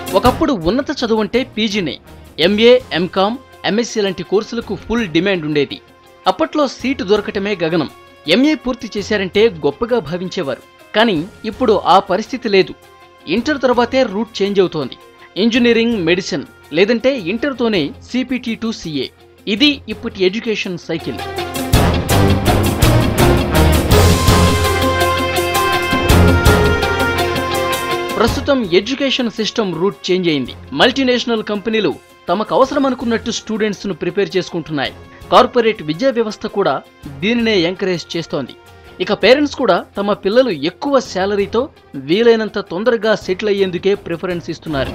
ఒకప్పుడు ఉన్నత చదువు అంటే పీజీనే ఎంఏ ఎంకామ్ ఎంఎస్సీ లాంటి కోర్సులకు ఫుల్ డిమాండ్ ఉండేది అప్పట్లో సీటు దొరకటమే గగనం ఎంఏ పూర్తి చేశారంటే గొప్పగా భావించేవారు కానీ ఇప్పుడు ఆ పరిస్థితి లేదు ఇంటర్ తర్వాతే రూట్ చేంజ్ అవుతోంది ఇంజనీరింగ్ మెడిసిన్ లేదంటే ఇంటర్తోనే సిపిటి టు సిఏ ఇది ఇప్పటి ఎడ్యుకేషన్ సైకిల్ ప్రస్తుతం ఎడ్యుకేషన్ సిస్టమ్ రూట్ చేంజ్ అయింది మల్టీనేషనల్ కంపెనీలు తమకు అవసరం అనుకున్నట్టు స్టూడెంట్స్ ను ప్రిపేర్ చేసుకుంటున్నాయి కార్పొరేట్ విద్యా వ్యవస్థ కూడా దీనినే ఎంకరేజ్ చేస్తోంది ఇక పేరెంట్స్ కూడా తమ పిల్లలు ఎక్కువ శాలరీతో వీలైనంత తొందరగా సెటిల్ అయ్యేందుకే ప్రిఫరెన్స్ ఇస్తున్నారు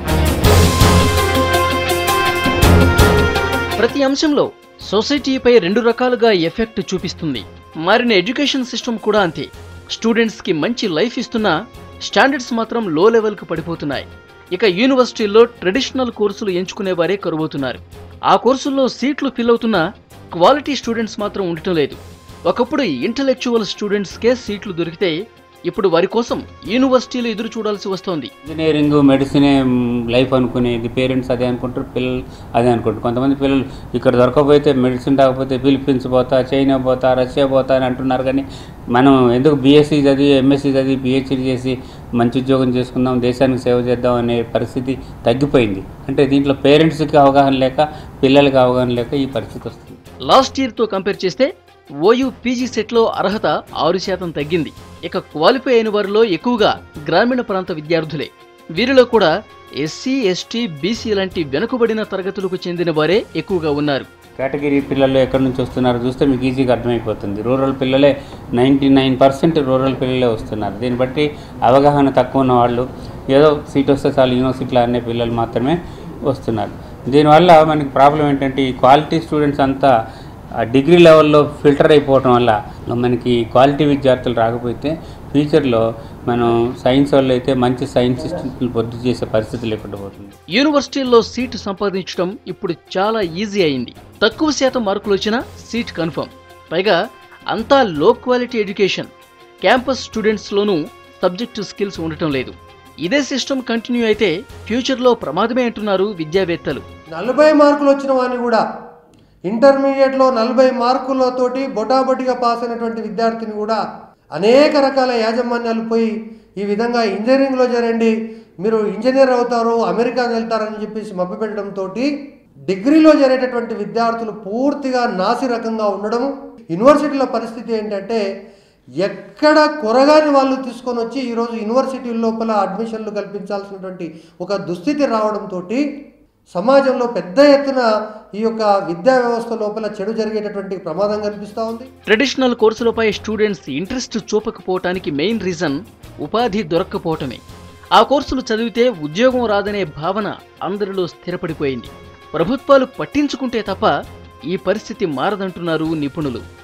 ప్రతి అంశంలో సొసైటీపై రెండు రకాలుగా ఎఫెక్ట్ చూపిస్తుంది మారిన ఎడ్యుకేషన్ సిస్టమ్ కూడా అంతే స్టూడెంట్స్ కి మంచి లైఫ్ ఇస్తున్నా స్టాండర్డ్స్ మాత్రం లో లెవెల్ కు పడిపోతున్నాయి ఇక యూనివర్సిటీల్లో ట్రెడిషనల్ కోర్సులు ఎంచుకునేవారే కరువవుతున్నారు ఆ కోర్సుల్లో సీట్లు ఫిల్ అవుతున్నా క్వాలిటీ స్టూడెంట్స్ మాత్రం ఉండటం లేదు ఒకప్పుడు ఇంటలెక్చువల్ స్టూడెంట్స్కే సీట్లు దొరికితే ఇప్పుడు వారి కోసం యూనివర్సిటీలు ఎదురు చూడాల్సి వస్తోంది ఇంజనీరింగ్ మెడిసినే లైఫ్ అనుకునేది పేరెంట్స్ అదే అనుకుంటారు పిల్లలు అదే అనుకుంటారు కొంతమంది పిల్లలు ఇక్కడ దొరకకపోతే మెడిసిన్ రాకపోతే ఫిలిప్పీన్స్ పోతా చైనా పోతా రష్యా పోతా అని అంటున్నారు కానీ మనం ఎందుకు బీఎస్సీ చదివి ఎంఎస్సీ చదివి పిహెచ్డీ చేసి మంచి ఉద్యోగం చేసుకుందాం దేశానికి సేవ చేద్దాం అనే పరిస్థితి తగ్గిపోయింది అంటే దీంట్లో పేరెంట్స్కి అవగాహన లేక పిల్లలకి అవగాహన లేక ఈ పరిస్థితి వస్తుంది లాస్ట్ ఇయర్ తో కంపేర్ చేస్తే ఓయూ పీజీ సెట్లో అర్హత ఆరు శాతం తగ్గింది ఇక క్వాలిఫై అయిన వారిలో ఎక్కువగా గ్రామీణ ప్రాంత విద్యార్థులే వీరిలో కూడా ఎస్సీ ఎస్టీ బీసీ లాంటి వెనుకబడిన తరగతులకు చెందిన వారే ఎక్కువగా ఉన్నారు కేటగిరీ పిల్లలు ఎక్కడి నుంచి వస్తున్నారో చూస్తే మీకు ఈజీగా అర్థమైపోతుంది రూరల్ పిల్లలే నైంటీ నైన్ పర్సెంట్ రూరల్ పిల్లలే వస్తున్నారు దీన్ని బట్టి అవగాహన తక్కువ ఉన్న వాళ్ళు ఏదో సీట్ వస్తే చాలు యూనివర్సిటీలో అనే పిల్లలు మాత్రమే వస్తున్నారు దీనివల్ల మనకి ప్రాబ్లం ఏంటంటే ఈ క్వాలిటీ స్టూడెంట్స్ అంతా ఆ డిగ్రీ లెవెల్లో ఫిల్టర్ అయిపోవటం వల్ల మనకి క్వాలిటీ విద్యార్థులు రాకపోతే ఫ్యూచర్లో మనం సైన్స్ వాళ్ళు అయితే మంచి సైన్స్ సిస్టమ్ని పొద్దు చేసే పరిస్థితి లేకుండా పోతుంది యూనివర్సిటీల్లో సీటు సంపాదించడం ఇప్పుడు చాలా ఈజీ అయింది తక్కువ శాతం మార్కులు వచ్చినా సీట్ కన్ఫర్మ్ పైగా అంతా లో క్వాలిటీ ఎడ్యుకేషన్ క్యాంపస్ స్టూడెంట్స్లోనూ సబ్జెక్టు స్కిల్స్ ఉండటం లేదు ఇదే సిస్టమ్ కంటిన్యూ అయితే ఫ్యూచర్లో ప్రమాదమే అంటున్నారు విద్యావేత్తలు నలభై మార్కులు వచ్చిన వాడిని కూడా ఇంటర్మీడియట్లో నలభై మార్కులతోటి బొటాబొటిగా పాస్ అయినటువంటి విద్యార్థిని కూడా అనేక రకాల యాజమాన్యాలు పోయి ఈ విధంగా ఇంజనీరింగ్లో చేరండి మీరు ఇంజనీర్ అవుతారు అమెరికా వెళ్తారని చెప్పేసి మభ్యపెట్టడంతో డిగ్రీలో చేరేటటువంటి విద్యార్థులు పూర్తిగా నాసి రకంగా ఉండడం యూనివర్సిటీల పరిస్థితి ఏంటంటే ఎక్కడ కొరగాని వాళ్ళు తీసుకొని వచ్చి ఈరోజు యూనివర్సిటీ లోపల అడ్మిషన్లు కల్పించాల్సినటువంటి ఒక దుస్థితి రావడంతో సమాజంలో పెద్ద ఎత్తున ఈ యొక్క విద్యా వ్యవస్థ లోపల చెడు జరిగేటటువంటి ప్రమాదం కనిపిస్తూ ఉంది ట్రెడిషనల్ కోర్సులపై స్టూడెంట్స్ ఇంట్రెస్ట్ చూపకపోవటానికి మెయిన్ రీజన్ ఉపాధి దొరక్కపోవటమే ఆ కోర్సులు చదివితే ఉద్యోగం రాదనే భావన అందరిలో స్థిరపడిపోయింది ప్రభుత్వాలు పట్టించుకుంటే తప్ప ఈ పరిస్థితి మారదంటున్నారు నిపుణులు